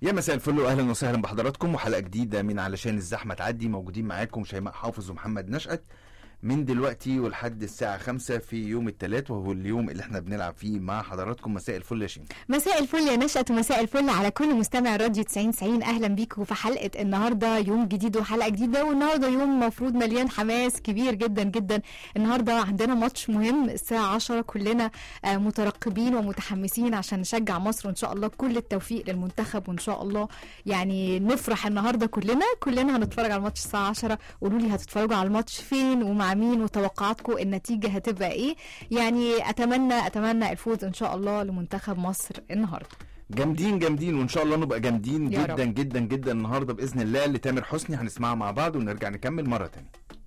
يا مساء الفل واهلا وسهلا بحضراتكم وحلقه جديده من علشان الزحمه تعدي موجودين معاكم شيماء حافظ ومحمد نشأت من دلوقتي ولحد الساعة خمسة في يوم الثلاث وهو اليوم اللي احنا بنلعب فيه مع حضراتكم مساء الفل يا شيماء مساء الفل يا نشأت ومساء الفل على كل مستمع راديو 90 90 اهلا بيكم في حلقه النهارده يوم جديد وحلقه جديده والنهارده يوم مفروض مليان حماس كبير جدا جدا النهارده عندنا ماتش مهم الساعه 10 كلنا آه، مترقبين ومتحمسين عشان نشجع مصر وان شاء الله كل التوفيق للمنتخب وان شاء الله يعني نفرح النهارده كلنا كلنا هنتفرج على الماتش الساعه 10 قولوا لي هتتفرجوا على الماتش فين ومع مين وتوقعاتكم النتيجه هتبقى ايه يعني اتمنى اتمنى الفوز ان شاء الله لمنتخب مصر النهارده جامدين جامدين وان شاء الله نبقى جامدين يا جدا رب. جدا جدا النهارده باذن الله لتامر حسني هنسمعها مع بعض ونرجع نكمل مرة تانية